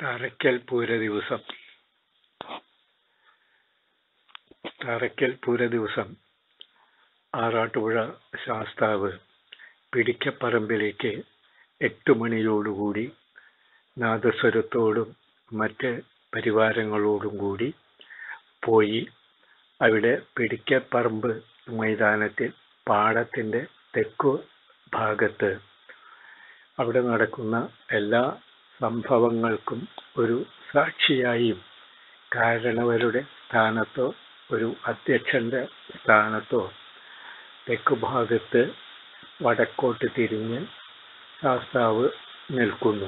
തറയ്ക്കൽ പൂര ദിവസം തറയ്ക്കൽ പൂര ദിവസം ആറാട്ടുപുഴ ശാസ്താവ് പിടിക്കപ്പറമ്പിലേക്ക് എട്ട് മണിയോടുകൂടി നാദസ്വരത്തോടും മറ്റ് പരിവാരങ്ങളോടും കൂടി പോയി അവിടെ പിടിക്കപ്പറമ്പ് മൈതാനത്തിൽ പാടത്തിൻ്റെ തെക്കു ഭാഗത്ത് അവിടെ നടക്കുന്ന എല്ലാ സംഭവങ്ങൾക്കും ഒരു സാക്ഷിയായും കാരണവരുടെ സ്ഥാനത്തോ ഒരു അധ്യക്ഷന്റെ സ്ഥാനത്തോ തെക്കുഭാഗത്ത് വടക്കോട്ട് തിരിഞ്ഞ് ശാസ്താവ് നിൽക്കുന്നു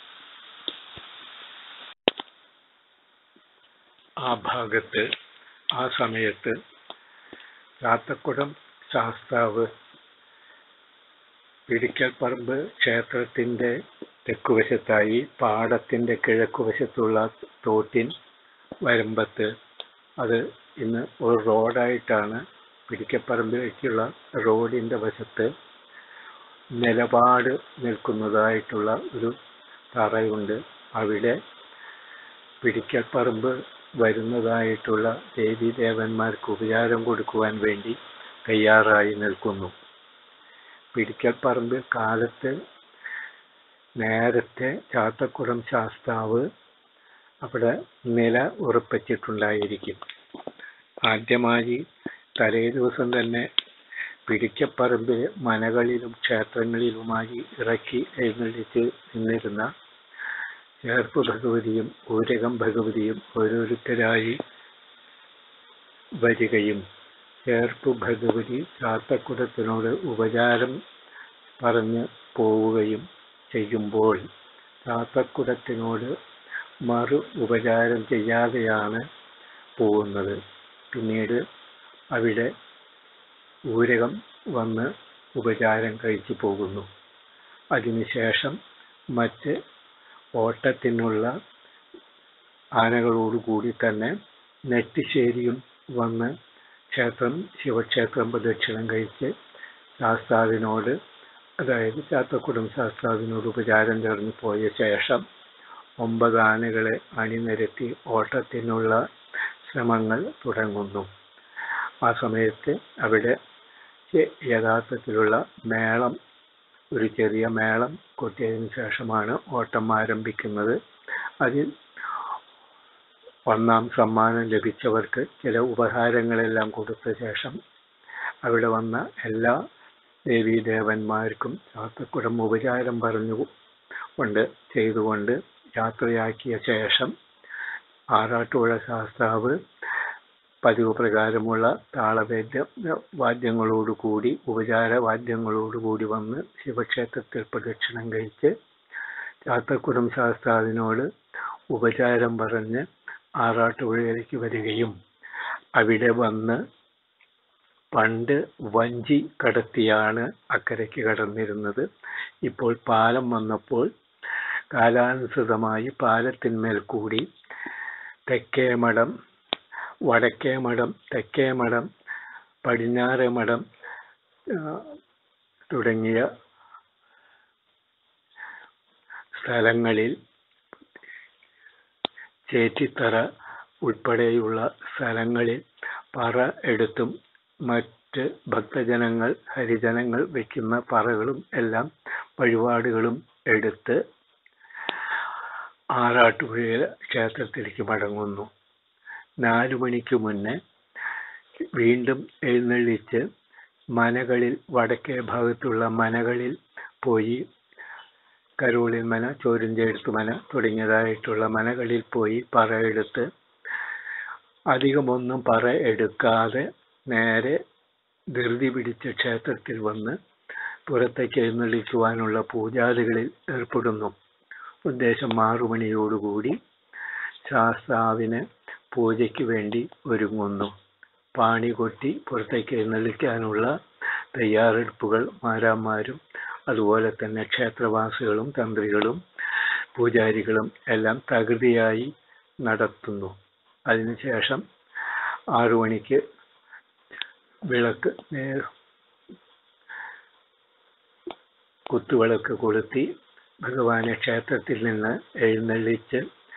ആ ഭാഗത്ത് ആ സമയത്ത് ചാത്തക്കുടം ശാസ്താവ് പിടിക്കൽപ്പറമ്പ് ക്ഷേത്രത്തിൻ്റെ തെക്കുവശത്തായി പാടത്തിൻ്റെ കിഴക്കുവശത്തുള്ള തോട്ടിൻ വരമ്പത്ത് അത് ഇന്ന് ഒരു റോഡായിട്ടാണ് പിടിക്കപ്പറമ്പിലേക്കുള്ള റോഡിൻ്റെ വശത്ത് നിലപാട് നിൽക്കുന്നതായിട്ടുള്ള ഒരു തറയുണ്ട് അവിടെ പിടിക്കപ്പറമ്പ് വരുന്നതായിട്ടുള്ള ദേവീദേവന്മാർക്ക് ഉപചാരം കൊടുക്കുവാൻ വേണ്ടി തയ്യാറായി നിൽക്കുന്നു പിടിക്കൽപ്പറമ്പ് കാലത്ത് നേരത്തെ ചാത്തക്കുളം ശാസ്താവ് അവിടെ നില ഉറപ്പിച്ചിട്ടുണ്ടായിരിക്കും ആദ്യമായി തലേ ദിവസം തന്നെ പിടിക്കപ്പറമ്പിലെ മനകളിലും ക്ഷേത്രങ്ങളിലുമായി ഇറക്കി എഴുന്നള്ളിച്ച് നിന്നിരുന്ന ചേർപ്പ് ഭഗവതിയും ഊരകം ഭഗവതിയും ഓരോരുത്തരായി വരികയും ചേർപ്പ് ഭഗവതി ചാത്തക്കുടത്തിനോട് ഉപചാരം പറഞ്ഞ് പോവുകയും ചെയ്യുമ്പോൾ ചാത്തക്കുടത്തിനോട് മറു ഉപചാരം ചെയ്യാതെയാണ് പോകുന്നത് പിന്നീട് അവിടെ ഊരകം വന്ന് ഉപചാരം കഴിച്ചു പോകുന്നു അതിനുശേഷം മറ്റ് ഓട്ടത്തിനുള്ള ആനകളോടുകൂടി തന്നെ നെറ്റിശ്ശേരിയും വന്ന് ക്ഷേത്രം ശിവക്ഷേത്രം പ്രദക്ഷിണം കഴിച്ച് ശാസ്താവിനോട് അതായത് ചാത്തക്കുടം ശാസ്താവിനോട് ഉപചാരം ചേർന്ന് പോയ ശേഷം ഒമ്പത് ആനകളെ അണിനിരത്തി ഓട്ടത്തിനുള്ള ശ്രമങ്ങൾ തുടങ്ങുന്നു ആ സമയത്ത് അവിടെ യഥാർത്ഥത്തിലുള്ള മേളം ഒരു ചെറിയ മേളം കൊട്ടിയതിനു ശേഷമാണ് ഓട്ടം ആരംഭിക്കുന്നത് അതിൽ ഒന്നാം സമ്മാനം ലഭിച്ചവർക്ക് ചില ഉപഹാരങ്ങളെല്ലാം കൊടുത്ത ശേഷം അവിടെ വന്ന എല്ലാ ദേവീദേവന്മാർക്കും ചാത്തക്കുടം ഉപചാരം പറഞ്ഞു കൊണ്ട് ചെയ്തുകൊണ്ട് യാത്രയാക്കിയ ശേഷം ആറാട്ടുപുഴ ശാസ്താവ് പതിവ് പ്രകാരമുള്ള താളവേദ്യ വാദ്യങ്ങളോടുകൂടി ഉപചാര വാദ്യങ്ങളോടുകൂടി വന്ന് ശിവക്ഷേത്രത്തിൽ പ്രദക്ഷിണം കഴിച്ച് ചാത്തക്കുടം ശാസ്താവിനോട് ഉപചാരം പറഞ്ഞ് ആറാട്ടുപുഴയിലേക്ക് വരികയും അവിടെ വന്ന് പണ്ട് വഞ്ചി കടത്തിയാണ് അക്കരയ്ക്ക് കടന്നിരുന്നത് ഇപ്പോൾ പാലം വന്നപ്പോൾ കാലാനുസൃതമായി പാലത്തിന്മേൽ കൂടി തെക്കേ മഠം വടക്കേ മഠം തെക്കേ മഠം പടിഞ്ഞാറേ മഠം തുടങ്ങിയ സ്ഥലങ്ങളിൽ ചേറ്റിത്തറ ഉൾപ്പെടെയുള്ള സ്ഥലങ്ങളിൽ പറ എടുത്തും മറ്റ് ഭക്തജനങ്ങൾ ഹരിജനങ്ങൾ വയ്ക്കുന്ന പറകളും എല്ലാം വഴിപാടുകളും എടുത്ത് ആറാട്ടുപുഴ ക്ഷേത്രത്തിലേക്ക് മടങ്ങുന്നു നാലു മണിക്ക് മുന്നേ വീണ്ടും എഴുന്നള്ളിച്ച് മനകളിൽ വടക്കേ ഭാഗത്തുള്ള മനകളിൽ പോയി കരോളിൽ മന ചോരുംചെഴുത്ത് മന തുടങ്ങിയതായിട്ടുള്ള മനകളിൽ പോയി പറയെടുത്ത് അധികമൊന്നും പറ എടുക്കാതെ നേരെ ധൃതി പിടിച്ച് ക്ഷേത്രത്തിൽ വന്ന് പുറത്തേക്ക് എഴുന്നള്ളിക്കുവാനുള്ള പൂജാദികളിൽ ഏർപ്പെടുന്നു ഉദ്ദേശം ആറുമണിയോടുകൂടി ശാസ്താവിന് പൂജയ്ക്ക് വേണ്ടി ഒരുങ്ങുന്നു പാണി കൊട്ടി പുറത്തേക്ക് എഴുന്നള്ളിക്കാനുള്ള തയ്യാറെടുപ്പുകൾ മാരാന്മാരും അതുപോലെ തന്നെ ക്ഷേത്രവാസികളും തന്ത്രികളും പൂജാരികളും എല്ലാം തകൃതിയായി നടത്തുന്നു അതിനുശേഷം ആറു മണിക്ക് വിളക്ക് കുത്തുവിളക്ക് കൊളുത്തി ഭഗവാനെ ക്ഷേത്രത്തിൽ നിന്ന് എഴുന്നള്ളിച്ച്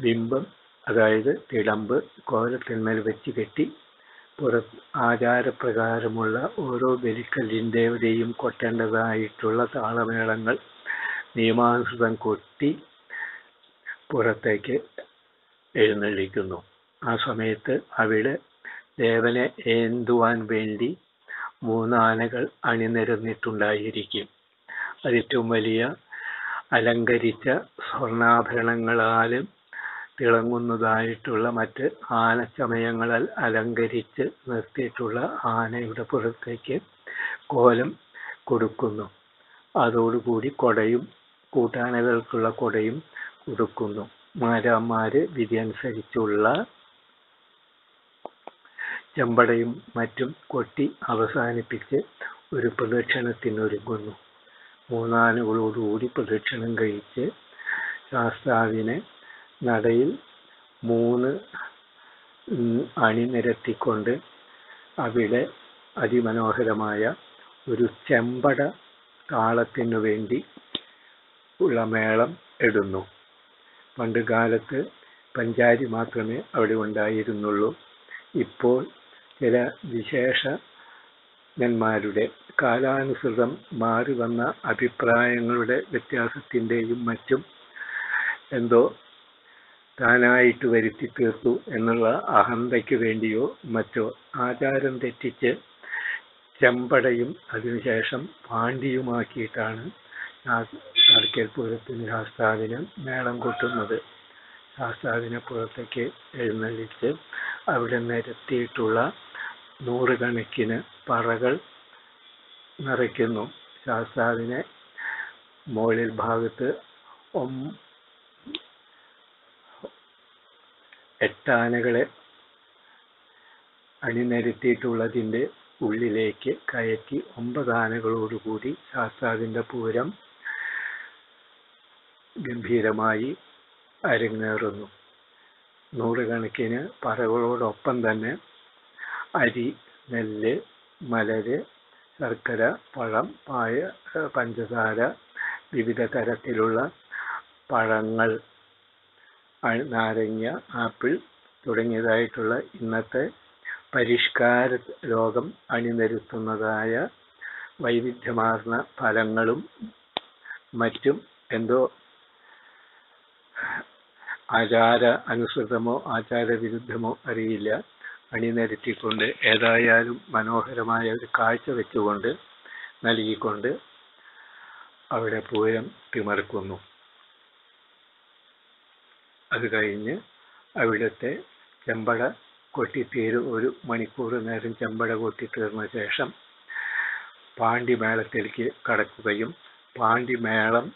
ബിംബം അതായത് തിടമ്പ് കോലത്തിന്മേൽ വെച്ച് കെട്ടി പുറ ആചാരപ്രകാരമുള്ള ഓരോ ബലിക്കല്ലിൻ്റെയും കൊട്ടേണ്ടതായിട്ടുള്ള താളമേളങ്ങൾ നിയമാനുസൃതം കൊട്ടി പുറത്തേക്ക് എഴുന്നള്ളിക്കുന്നു ആ സമയത്ത് അവിടെ ദേവനെ ഏന്തുവാൻ വേണ്ടി മൂന്നാനകൾ അണിനിരന്നിട്ടുണ്ടായിരിക്കും അതേറ്റവും വലിയ അലങ്കരിച്ച സ്വർണ്ണാഭരണങ്ങളാലും തിളങ്ങുന്നതായിട്ടുള്ള മറ്റ് ആനച്ചമയങ്ങളാൽ അലങ്കരിച്ച് നിർത്തിയിട്ടുള്ള ആനയുടെ പുറത്തേക്ക് കോലം കൊടുക്കുന്നു അതോടുകൂടി കൊടയും കൂട്ടാനകൾക്കുള്ള കൊടയും കൊടുക്കുന്നു മാരാന്മാര് വിധി അനുസരിച്ചുള്ള ചെമ്പടയും മറ്റും കൊട്ടി അവസാനിപ്പിച്ച് ഒരു പ്രദക്ഷിണത്തിനൊരുങ്ങുന്നു മൂന്നാനകളോടുകൂടി പ്രദക്ഷിണം കഴിച്ച് ശാസ്താവിനെ നടയിൽ മൂന്ന് അണിനിരത്തിക്കൊണ്ട് അവിടെ അതിമനോഹരമായ ഒരു ചെമ്പട താളത്തിനു വേണ്ടി ഉള്ള മേളം ഇടുന്നു പണ്ട് കാലത്ത് പഞ്ചാരി മാത്രമേ അവിടെ ഉണ്ടായിരുന്നുള്ളൂ ഇപ്പോൾ ചില വിശേഷന്മാരുടെ കാലാനുസൃതം മാറി വന്ന അഭിപ്രായങ്ങളുടെ വ്യത്യാസത്തിൻ്റെയും മറ്റും എന്തോ താനായിട്ട് വരുത്തി തീർത്തു എന്നുള്ള അഹന്തയ്ക്ക് വേണ്ടിയോ മറ്റോ ആചാരം തെറ്റിച്ച് ചെമ്പടയും അതിനുശേഷം പാണ്ഡിയുമാക്കിയിട്ടാണ് തടക്കൽ പൂരത്തിന് ശാസ്താവിന് മേളം കൊട്ടുന്നത് ശാസ്താവിനെ പുറത്തേക്ക് എഴുന്നള്ളിച്ച് അവിടെ നിരത്തിയിട്ടുള്ള നൂറുകണക്കിന് പറകൾ നിറയ്ക്കുന്നു ശാസ്താവിനെ മുകളിൽ ഭാഗത്ത് എട്ടാനകളെ അണിനിരത്തിയിട്ടുള്ളതിൻ്റെ ഉള്ളിലേക്ക് കയറ്റി ഒമ്പത് ആനകളോടുകൂടി ശാസ്താവിൻ്റെ പൂരം ഗംഭീരമായി അരങ്ങേറുന്നു നൂറുകണക്കിന് പറകളോടൊപ്പം തന്നെ അരി നെല്ല് മലര് ശർക്കര പഴം പായ പഞ്ചസാര വിവിധ തരത്തിലുള്ള പഴങ്ങൾ നാരങ്ങ ആപ്പിൾ തുടങ്ങിയതായിട്ടുള്ള ഇന്നത്തെ പരിഷ്കാര ലോകം അണിനിരത്തുന്നതായ വൈവിധ്യമാർന്ന ഫലങ്ങളും മറ്റും എന്തോ ആചാര അനുസൃതമോ ആചാരവിരുദ്ധമോ അറിയില്ല അണിനിരത്തിക്കൊണ്ട് ഏതായാലും മനോഹരമായ ഒരു കാഴ്ച വെച്ചുകൊണ്ട് നൽകിക്കൊണ്ട് അവിടെ പൂരം തിമർക്കുന്നു അത് കഴിഞ്ഞ് അവിടുത്തെ ചെമ്പട കൊട്ടിത്തീര് ഒരു മണിക്കൂർ നേരം ചെമ്പട കൊട്ടിത്തീർന്ന ശേഷം പാണ്ടിമേളത്തിലേക്ക് കടക്കുകയും പാണ്ടിമേളം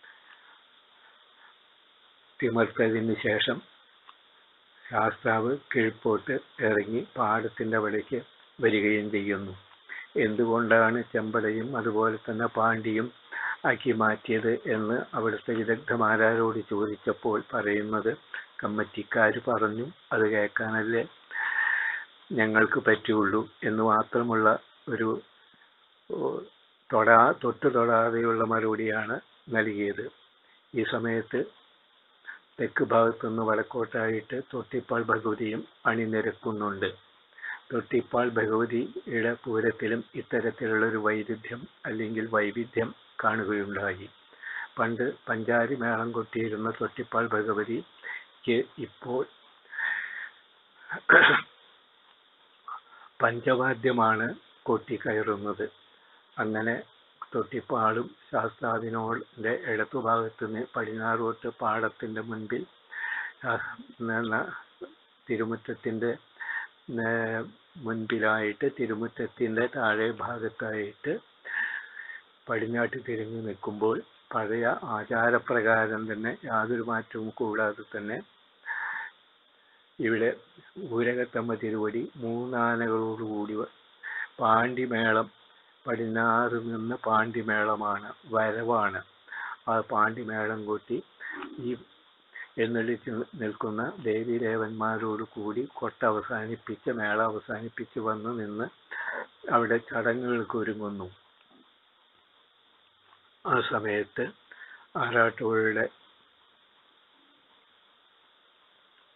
തിമർത്തതിന് ശേഷം ശാസ്താവ് കീഴ്പോട്ട് ഇറങ്ങി പാടത്തിൻ്റെ അവിടേക്ക് വരികയും ചെയ്യുന്നു എന്തുകൊണ്ടാണ് ചെമ്പടയും അതുപോലെ തന്നെ പാണ്ടിയും ആക്കി മാറ്റിയത് എന്ന് അവിടുത്തെ വിദഗ്ധമാരാരോട് ചോദിച്ചപ്പോൾ പറയുന്നത് കമ്മറ്റിക്കാർ പറഞ്ഞു അത് കേൾക്കാനല്ലേ ഞങ്ങൾക്ക് പറ്റുള്ളൂ എന്ന് മാത്രമുള്ള ഒരു തൊടാ തൊട്ട് തൊടാതെയുള്ള മറുപടിയാണ് നൽകിയത് ഈ സമയത്ത് തെക്ക് ഭാഗത്തുനിന്ന് വടക്കോട്ടായിട്ട് തൊട്ടിപ്പാൾ ഭഗവതിയും അണിനിരക്കുന്നുണ്ട് തൊട്ടിപ്പാൾ ഭഗവതിയുടെ പൂരത്തിലും ഇത്തരത്തിലുള്ള ഒരു വൈരുദ്ധ്യം അല്ലെങ്കിൽ വൈവിധ്യം കാണുകയുണ്ടായി പണ്ട് പഞ്ചാരി മേളം കൊട്ടിയിരുന്ന തൊട്ടിപ്പാൾ ഭഗവതിക്ക് ഇപ്പോൾ പഞ്ചവാദ്യമാണ് കൊട്ടിക്കയറുന്നത് അങ്ങനെ തൊട്ടിപ്പാളും ശാസ്താവിനോടെ ഇടത്തുഭാഗത്ത് നിന്ന് പടിഞ്ഞാറോട്ട് പാടത്തിൻ്റെ മുൻപിൽ തിരുമുറ്റത്തിൻ്റെ മുൻപിലായിട്ട് തിരുമുറ്റത്തിൻ്റെ താഴെ ഭാഗത്തായിട്ട് പടിഞ്ഞാട്ട് തിരിഞ്ഞു നിൽക്കുമ്പോൾ പഴയ ആചാരപ്രകാരം തന്നെ യാതൊരു മാറ്റവും കൂടാതെ തന്നെ ഇവിടെ ഊരകത്തമ്മ തിരുവടി മൂന്നാനകളോടുകൂടി പാണ്ടിമേളം പടിഞ്ഞാറ് നിന്ന് പാണ്ടിമേളമാണ് വരവാണ് ആ പാണ്ടിമേളം കൂട്ടി ഈ എഴുന്നള്ളിച്ച് നിൽക്കുന്ന ദേവീദേവന്മാരോട് കൂടി കൊട്ട അവസാനിപ്പിച്ച് മേള അവസാനിപ്പിച്ച് വന്ന് നിന്ന് അവിടെ ചടങ്ങുകൾക്ക് ഒരുങ്ങുന്നു ആ സമയത്ത് ആറാട്ടുപുഴയുടെ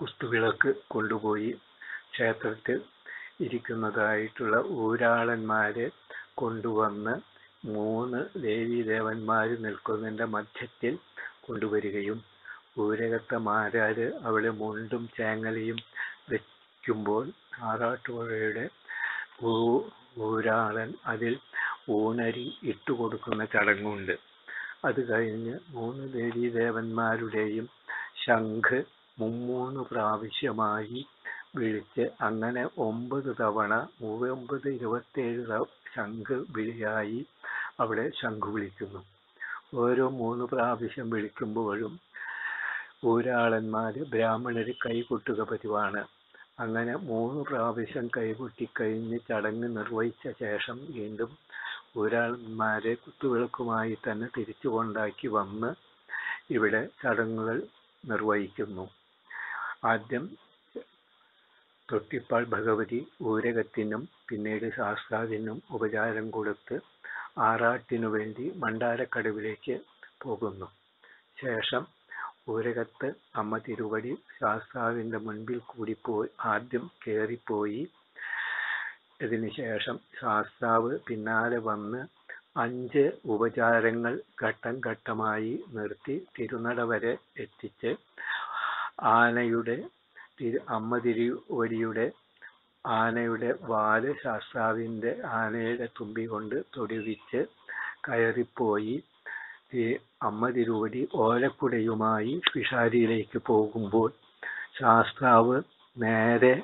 കുത്തുവിളക്ക് കൊണ്ടുപോയി ക്ഷേത്രത്തിൽ ഇരിക്കുന്നതായിട്ടുള്ള ഊരാളന്മാരെ കൊണ്ടുവന്ന് മൂന്ന് ദേവീദേവന്മാർ നിൽക്കുന്നതിൻ്റെ മധ്യത്തിൽ കൊണ്ടുവരികയും ഊരകത്തെ മാരാര് അവിടെ മുണ്ടും ചേങ്ങലയും വെക്കുമ്പോൾ ആറാട്ടുപുഴയുടെ ഊ ഊരാളൻ അതിൽ ഊണരി ഇട്ടുകൊടുക്കുന്ന ചടങ്ങുണ്ട് അത് കഴിഞ്ഞ് മൂന്ന് ദേവീദേവന്മാരുടെയും ശംഖ് മുമ്മൂന്ന് പ്രാവശ്യമായി വിളിച്ച് അങ്ങനെ ഒമ്പത് തവണ ഒമ്പത് ഇരുപത്തേഴ് തവ ശംഖ് വിളിയായി അവിടെ ശംഖ് വിളിക്കുന്നു ഓരോ മൂന്ന് പ്രാവശ്യം വിളിക്കുമ്പോഴും ഊരാളന്മാർ ബ്രാഹ്മണർ കൈകൊട്ടുക പതിവാണ് അങ്ങനെ മൂന്ന് പ്രാവശ്യം കൈകൊട്ടി കഴിഞ്ഞ് ചടങ്ങ് നിർവഹിച്ച ശേഷം വീണ്ടും ഊരാളന്മാരെ കുത്തുവിളക്കുമായി തന്നെ തിരിച്ചു കൊണ്ടാക്കി വന്ന് ഇവിടെ ചടങ്ങുകൾ നിർവഹിക്കുന്നു ആദ്യം തൊട്ടിപ്പാൾ ഭഗവതി ഊരകത്തിനും പിന്നീട് ശാസ്താവിനും ഉപചാരം കൊടുത്ത് ആറാട്ടിനു വേണ്ടി മണ്ടാരക്കടവിലേക്ക് പോകുന്നു ശേഷം ഊരകത്ത് അമ്മ തിരുവടി ശാസ്താവിന്റെ മുൻപിൽ കൂടി പോയി ആദ്യം കയറിപ്പോയി ഇതിനു ശേഷം ശാസ്താവ് പിന്നാലെ വന്ന് അഞ്ച് ഉപചാരങ്ങൾ ഘട്ടം ഘട്ടമായി നിർത്തി തിരുനട വരെ എത്തിച്ച് ആനയുടെ തിരു അമ്മ തിരുവടിയുടെ ആനയുടെ വാല് ശാസ്താവിന്റെ ആനയുടെ തുമ്പി കൊണ്ട് തൊടുവിച്ച് കയറിപ്പോയി ഈ അമ്മ തിരുവടി ഓലക്കുടയുമായി പിഷാരിയിലേക്ക് പോകുമ്പോൾ ശാസ്താവ് നേരെ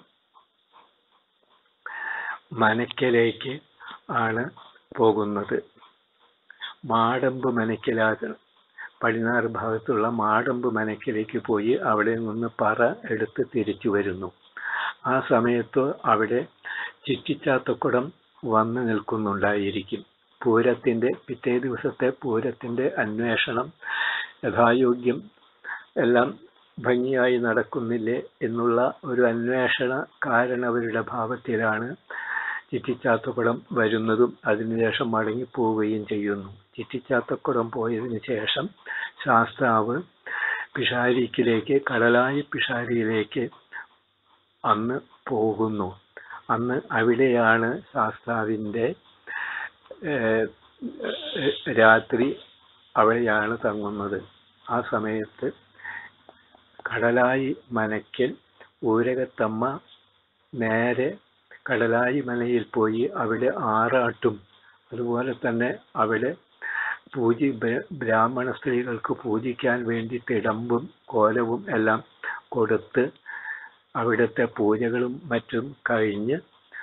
മനക്കലേക്ക് ആണ് പോകുന്നത് മാടമ്പ് മനക്കിലാണ് പടിഞ്ഞാറ് ഭാഗത്തുള്ള മാടമ്പ് മനക്കിലേക്ക് പോയി അവിടെ നിന്ന് പറ എടുത്ത് തിരിച്ചു വരുന്നു ആ സമയത്ത് അവിടെ ചിറ്റിച്ചാത്തക്കുടം വന്നു നിൽക്കുന്നുണ്ടായിരിക്കും പൂരത്തിന്റെ പിറ്റേ ദിവസത്തെ പൂരത്തിന്റെ അന്വേഷണം യഥായോഗ്യം എല്ലാം ഭംഗിയായി നടക്കുന്നില്ലേ എന്നുള്ള ഒരു അന്വേഷണ കാരണവരുടെ ഭാവത്തിലാണ് ചിറ്റിച്ചാത്തക്കുടം വരുന്നതും അതിനുശേഷം മടങ്ങിപ്പോവുകയും ചെയ്യുന്നു ചിറ്റിച്ചാത്തക്കുടം പോയതിനു ശേഷം ശാസ്താവ് പിഷാരിക്കിലേക്ക് കടലായി പിഷാരിയിലേക്ക് അന്ന് പോകുന്നു അന്ന് അവിടെയാണ് ശാസ്താവിൻ്റെ രാത്രി അവിടെയാണ് തങ്ങുന്നത് ആ സമയത്ത് കടലായി മനയ്ക്കൽ ഊരകത്തമ്മ നേരെ കടലായി മനയിൽ പോയി അവിടെ ആറാട്ടും അതുപോലെ തന്നെ അവിടെ പൂജി ബ്രാഹ്മണ സ്ത്രീകൾക്ക് പൂജിക്കാൻ വേണ്ടി തിടമ്പും കോലവും എല്ലാം കൊടുത്ത് അവിടുത്തെ പൂജകളും മറ്റും കഴിഞ്ഞ്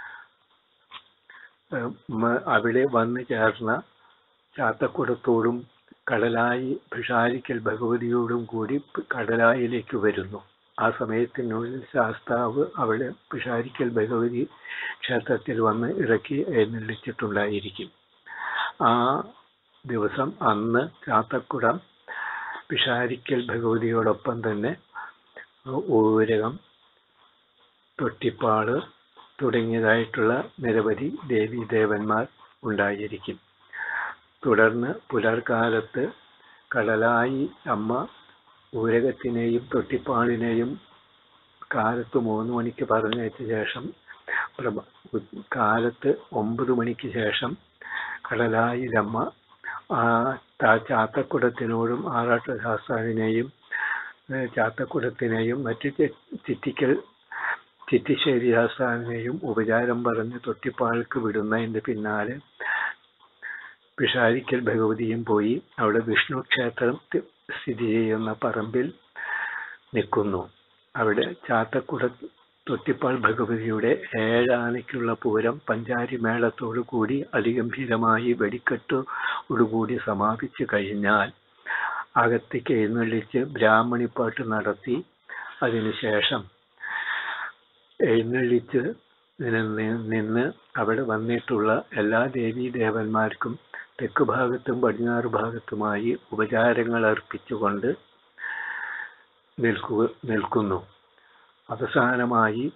അവിടെ വന്നു ചേർന്ന ചാത്തക്കുടത്തോടും കടലായി ഭിഷാരിക്കൽ ഭഗവതിയോടും കൂടി കടലായിലേക്ക് വരുന്നു ആ സമയത്തിനുള്ളിൽ ശാസ്താവ് അവിടെ പിഷാരിക്കൽ ഭഗവതി ക്ഷേത്രത്തിൽ വന്ന് ഇറക്കി എഴുന്നള്ളിച്ചിട്ടുണ്ടായിരിക്കും ആ ദിവസം അന്ന് ചാത്തക്കുടം പിഷാരിക്കൽ ഭഗവതിയോടൊപ്പം തന്നെ ഊരകം തൊട്ടിപ്പാട് തുടങ്ങിയതായിട്ടുള്ള നിരവധി ദേവീദേവന്മാർ ഉണ്ടായിരിക്കും തുടർന്ന് പുലർക്കാലത്ത് കടലായി അമ്മ ഊരകത്തിനെയും തൊട്ടിപ്പാടിനെയും കാലത്ത് മൂന്ന് മണിക്ക് പറഞ്ഞയച്ച ശേഷം പ്രഭ കാലത്ത് ഒമ്പത് മണിക്ക് ശേഷം കടലായിലമ്മ ആ ചാത്തക്കുടത്തിനോടും ആറാട്ട് ശാസ്താവിനെയും ചാത്തക്കുടത്തിനെയും മറ്റു ചിറ്റിക്കൽ ചിറ്റിശ്ശേരി ശാസ്താവിനെയും ഉപചാരം പറഞ്ഞ് തൊട്ടിപ്പാൾക്ക് വിടുന്നതിന്റെ പിന്നാലെ പിഷാരിക്കൽ ഭഗവതിയും പോയി അവിടെ വിഷ്ണു ക്ഷേത്രം സ്ഥിതി ചെയ്യുന്ന പറമ്പിൽ നിൽക്കുന്നു അവിടെ ചാത്തക്കുട തൊട്ടിപ്പാൾ ഭഗവതിയുടെ ഏഴാനയ്ക്കുള്ള പൂരം പഞ്ചാരി മേളത്തോടു കൂടി അതിഗംഭീരമായി വെടിക്കെട്ടോടുകൂടി സമാപിച്ചു കഴിഞ്ഞാൽ അകത്തേക്ക് എഴുന്നള്ളിച്ച് ബ്രാഹ്മണിപ്പാട്ട് നടത്തി അതിനുശേഷം എഴുന്നള്ളിച്ച് നിന്ന് അവിടെ വന്നിട്ടുള്ള എല്ലാ ദേവീ ദേവന്മാർക്കും തെക്ക് ഭാഗത്തും പടിഞ്ഞാറ് ഭാഗത്തുമായി ഉപചാരങ്ങൾ അർപ്പിച്ചുകൊണ്ട് നിൽക്കുക നിൽക്കുന്നു അവസാനമായി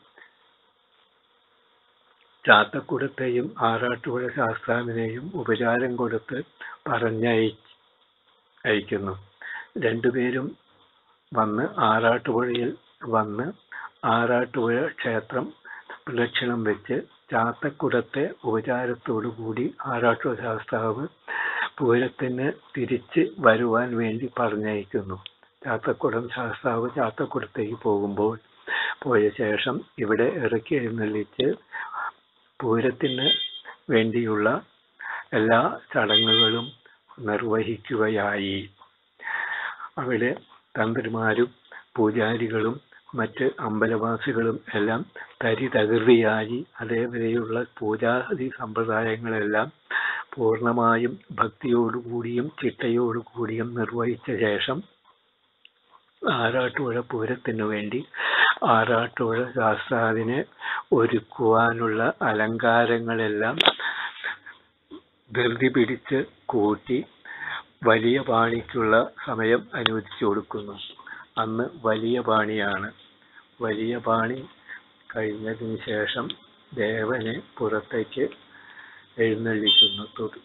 ചാത്തക്കുടത്തെയും ആറാട്ടുപുഴ ശാസ്താവിനെയും ഉപചാരം കൊടുത്ത് പറഞ്ഞയ് അയക്കുന്നു രണ്ടുപേരും വന്ന് ആറാട്ടുപുഴയിൽ വന്ന് ആറാട്ടുപുഴ ക്ഷേത്രം പ്രദക്ഷിണം വെച്ച് ചാത്തക്കുടത്തെ ഉപചാരത്തോടു കൂടി ആറാട്ടുപുഴ ശാസ്താവ് പൂരത്തിന് തിരിച്ച് വരുവാൻ വേണ്ടി പറഞ്ഞയക്കുന്നു ചാത്തക്കുടം ശാസ്താവ് ചാത്തക്കുടത്തേക്ക് പോകുമ്പോൾ പോയ ശേഷം ഇവിടെ ഇറക്കി എഴുന്നള്ളിച്ച് പൂരത്തിന് വേണ്ടിയുള്ള എല്ലാ ചടങ്ങുകളും നിർവഹിക്കുകയായി അവിടെ തന്ത്രിമാരും പൂജാരികളും മറ്റ് അമ്പലവാസികളും എല്ലാം തരി തകൃതിയായി അതേവരെയുള്ള പൂജാതി സമ്പ്രദായങ്ങളെല്ലാം പൂർണ്ണമായും ഭക്തിയോടുകൂടിയും ചിട്ടയോടുകൂടിയും നിർവഹിച്ച ശേഷം ആറാട്ടുപുഴ പൂരത്തിനു വേണ്ടി ആറാട്ടുപുഴ ശാസ്താവിനെ ഒരുക്കുവാനുള്ള അലങ്കാരങ്ങളെല്ലാം ധൃതി പിടിച്ച് കൂട്ടി വലിയ പാണിക്കുള്ള സമയം അനുവദിച്ചു കൊടുക്കുന്നു അന്ന് വലിയ പാണിയാണ് വലിയ പാണി കഴിഞ്ഞതിന് ശേഷം ദേവനെ പുറത്തേക്ക് എഴുന്നള്ളിക്കുന്നു തൊടു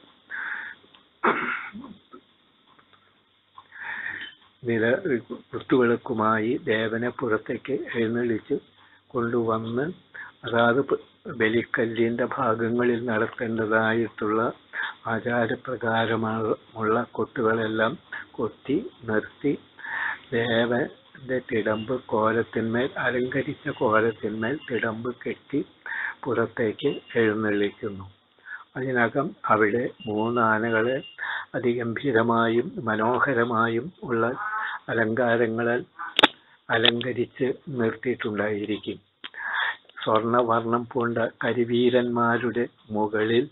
നില കുത്തുവിളക്കുമായി ദേവനെ പുറത്തേക്ക് എഴുന്നള്ളിച്ച് കൊണ്ടുവന്ന് അതാത് ബലിക്കല്ലിന്റെ ഭാഗങ്ങളിൽ നടത്തേണ്ടതായിട്ടുള്ള ആചാരപ്രകാരമുള്ള കൊട്ടുകളെല്ലാം കൊത്തി നിർത്തി ദേവന്റെ തിടമ്പ് കോലത്തിന്മേൽ അലങ്കരിച്ച കോലത്തിന്മേൽ തിടമ്പ് കെട്ടി പുറത്തേക്ക് എഴുന്നള്ളിക്കുന്നു അതിനകം അവിടെ മൂന്നാനകളെ അതിഗംഭീരമായും മനോഹരമായും ഉള്ള അലങ്കാരങ്ങളാൽ അലങ്കരിച്ച് നിർത്തിയിട്ടുണ്ടായിരിക്കും സ്വർണവർണ്ണം പൂണ്ട കരിവീരന്മാരുടെ മുകളിൽ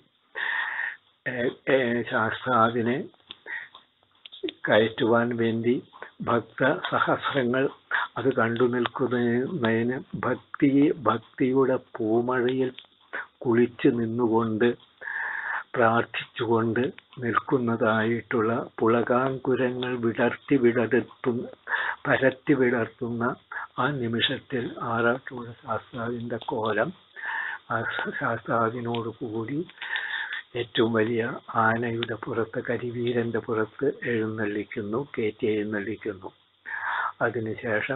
ശാസ്താവിനെ കയറ്റുവാൻ വേണ്ടി ഭക്ത സഹസ്രങ്ങൾ അത് കണ്ടു നിൽക്കുന്നതിന് ഭക്തി ഭക്തിയുടെ പൂമഴയിൽ കുളിച്ചു നിന്നുകൊണ്ട് പ്രാർത്ഥിച്ചുകൊണ്ട് നിൽക്കുന്നതായിട്ടുള്ള പുളകാങ്കുരങ്ങൾ വിടർത്തി വിടർത്തുന്ന പരത്തി വിടർത്തുന്ന ആ നിമിഷത്തിൽ ആറാട്ടുപുഴ ശാസ്താവിന്റെ കോലം ആ ശാസ്താവിനോട് കൂടി ഏറ്റവും വലിയ ആനയുടെ പുറത്ത് കരിവീരന്റെ പുറത്ത് എഴുന്നള്ളിക്കുന്നു കയറ്റി എഴുന്നള്ളിക്കുന്നു അതിനുശേഷം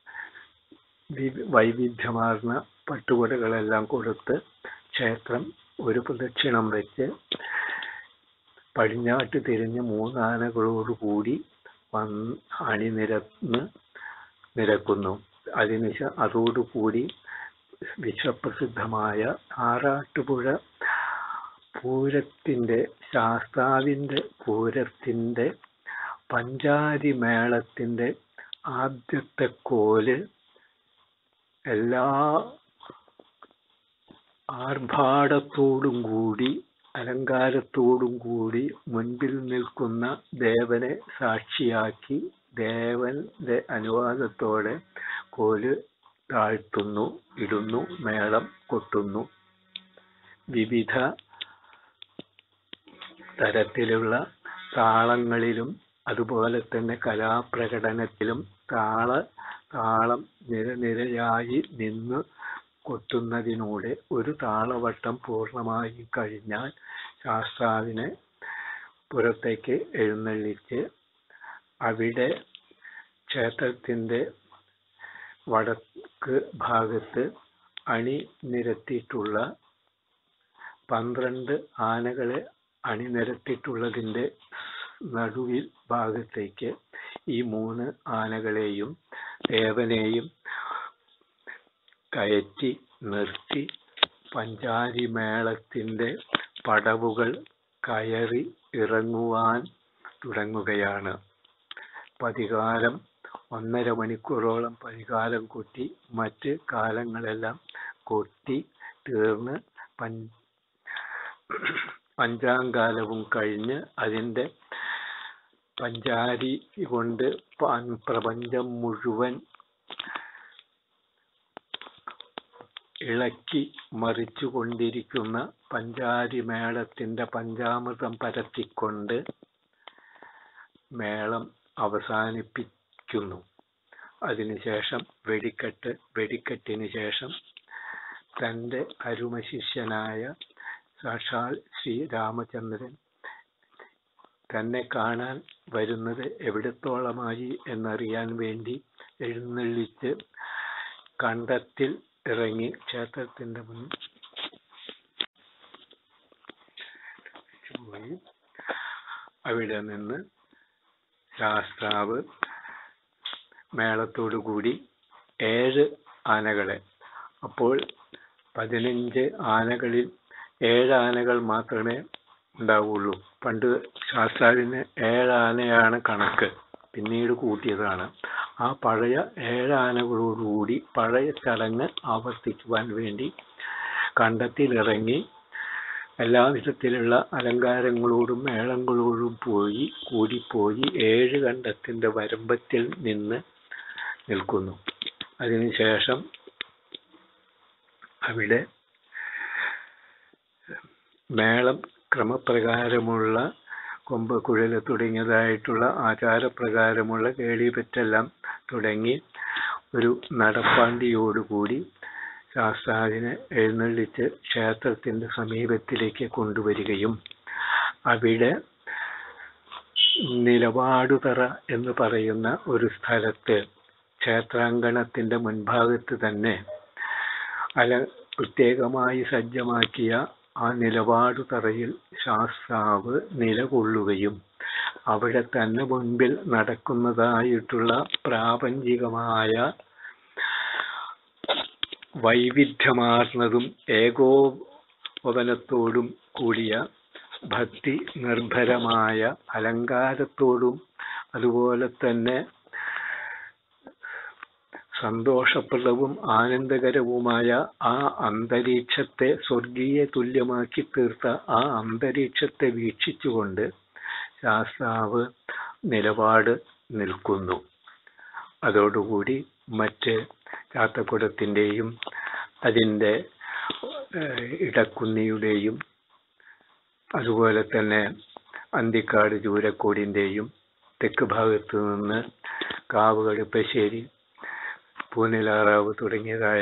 വൈവിധ്യമാർന്ന പട്ടുകുടകളെല്ലാം കൊടുത്ത് ക്ഷേത്രം ഒരു പ്രദക്ഷിണം വെച്ച് പടിഞ്ഞാട്ട് തിരിഞ്ഞ് മൂന്നാനകളോടുകൂടി വന്ന് അണിനിരന്ന് നിരക്കുന്നു അതിന് അതോടുകൂടി വിശ്വപ്രസിദ്ധമായ ആറാട്ടുപുഴ പൂരത്തിന്റെ ശാസ്താവിന്റെ പൂരത്തിന്റെ പഞ്ചാരി മേളത്തിന്റെ ആദ്യത്തെ കോല് എല്ലാ ആർഭാടത്തോടും കൂടി അലങ്കാരത്തോടും കൂടി മുൻപിൽ നിൽക്കുന്ന ദേവനെ സാക്ഷിയാക്കി ദേവന്റെ അനുവാദത്തോടെ കോല് താഴ്ത്തുന്നു ഇടുന്നു മേളം കൊട്ടുന്നു വിവിധ തരത്തിലുള്ള താളങ്ങളിലും അതുപോലെ തന്നെ കലാപ്രകടനത്തിലും താള താളം നിരനിരയായി നിന്ന് കൊട്ടുന്നതിലൂടെ ഒരു താളവട്ടം പൂർണ്ണമായി കഴിഞ്ഞാൽ ശാസ്താവിനെ പുറത്തേക്ക് എഴുന്നള്ളിച്ച് അവിടെ ക്ഷേത്രത്തിന്റെ വടക്ക് ഭാഗത്ത് അണി നിരത്തിയിട്ടുള്ള പന്ത്രണ്ട് ആനകളെ അണിനിരത്തിയിട്ടുള്ളതിന്റെ നടുവിൽ ഭാഗത്തേക്ക് ഈ മൂന്ന് ആനകളെയും ദേവനെയും കയറ്റി നിർത്തി പഞ്ചാരി മേളത്തിന്റെ പടവുകൾ കയറി ഇറങ്ങുവാൻ തുടങ്ങുകയാണ് പതികാലം ഒന്നര മണിക്കൂറോളം പതികാലം കൊട്ടി മറ്റ് കാലങ്ങളെല്ലാം കൊട്ടി തീർന്ന് പൻ അഞ്ചാം കാലവും കഴിഞ്ഞ് അതിന്റെ പഞ്ചാരി കൊണ്ട് പ്രപഞ്ചം മുഴുവൻ ഇളക്കി മറിച്ചുകൊണ്ടിരിക്കുന്ന പഞ്ചാരി മേളത്തിന്റെ പഞ്ചാമൃതം പരത്തിക്കൊണ്ട് മേളം അവസാനിപ്പിക്കുന്നു അതിനുശേഷം വെടിക്കെട്ട് വെടിക്കെട്ടിന് ശേഷം തന്റെ അരുമശിഷ്യനായ സാക്ഷാൽ ശ്രീരാമചന്ദ്രൻ തന്നെ കാണാൻ വരുന്നത് എവിടത്തോളമായി എന്നറിയാൻ വേണ്ടി എഴുന്നള്ളിച്ച് കണ്ടത്തിൽ ഇറങ്ങി ക്ഷേത്രത്തിന്റെ മുൻ പോയി അവിടെ നിന്ന് ശാസ്താവ് മേളത്തോടു കൂടി ഏഴ് ആനകളെ അപ്പോൾ പതിനഞ്ച് ആനകളിൽ ഏഴ് ആനകൾ മാത്രമേ ഉണ്ടാവുള്ളൂ പണ്ട് ശാസ്താവിന് ഏഴ് ആനയാണ് കണക്ക് പിന്നീട് കൂട്ടിയതാണ് ആ പഴയ ഏഴ് ആനകളോടുകൂടി പഴയ ചടങ്ങ് ആവർത്തിക്കുവാൻ വേണ്ടി കണ്ടത്തിലിറങ്ങി എല്ലാ വിധത്തിലുള്ള അലങ്കാരങ്ങളോടും മേളങ്ങളോടും പോയി കൂടിപ്പോയി ഏഴ് കണ്ടത്തിന്റെ വരമ്പത്തിൽ നിന്ന് നിൽക്കുന്നു അതിനുശേഷം അവിടെ മേളം ക്രമപ്രകാരമുള്ള കൊമ്പ് കുഴൽ തുടങ്ങിയതായിട്ടുള്ള ആചാരപ്രകാരമുള്ള കേളിപെറ്റെല്ലാം തുടങ്ങി ഒരു നടപ്പാണ്ടിയോടുകൂടി ശാസ്താവിനെ എഴുന്നള്ളിച്ച് ക്ഷേത്രത്തിന്റെ സമീപത്തിലേക്ക് കൊണ്ടുവരികയും അവിടെ നിലപാടുതറ എന്ന് പറയുന്ന ഒരു സ്ഥലത്ത് ക്ഷേത്രാങ്കണത്തിന്റെ മുൻഭാഗത്ത് തന്നെ അല പ്രത്യേകമായി സജ്ജമാക്കിയ ആ നിലപാടു തറയിൽ ശാസ്താവ് നിലകൊള്ളുകയും അവിടെ തന്നെ മുൻപിൽ നടക്കുന്നതായിട്ടുള്ള പ്രാപഞ്ചികമായ വൈവിധ്യമാർന്നതും ഏകോപനത്തോടും കൂടിയ ഭക്തി നിർഭരമായ അലങ്കാരത്തോടും അതുപോലെ തന്നെ സന്തോഷപ്രദവും ആനന്ദകരവുമായ ആ അന്തരീക്ഷത്തെ സ്വർഗീയ തുല്യമാക്കി തീർത്ത ആ അന്തരീക്ഷത്തെ വീക്ഷിച്ചുകൊണ്ട് ശാസ്താവ് നിലപാട് നിൽക്കുന്നു അതോടുകൂടി മറ്റ് ചാത്തക്കുടത്തിൻ്റെയും അതിൻ്റെ ഇടക്കുന്നിയുടെയും അതുപോലെ തന്നെ അന്തിക്കാട് ചൂരക്കോടിൻ്റെയും തെക്ക് ഭാഗത്ത് നിന്ന് കാവുകടുപ്പശ്ശേരി പൂനിലാറാവ് തുടങ്ങിയതായ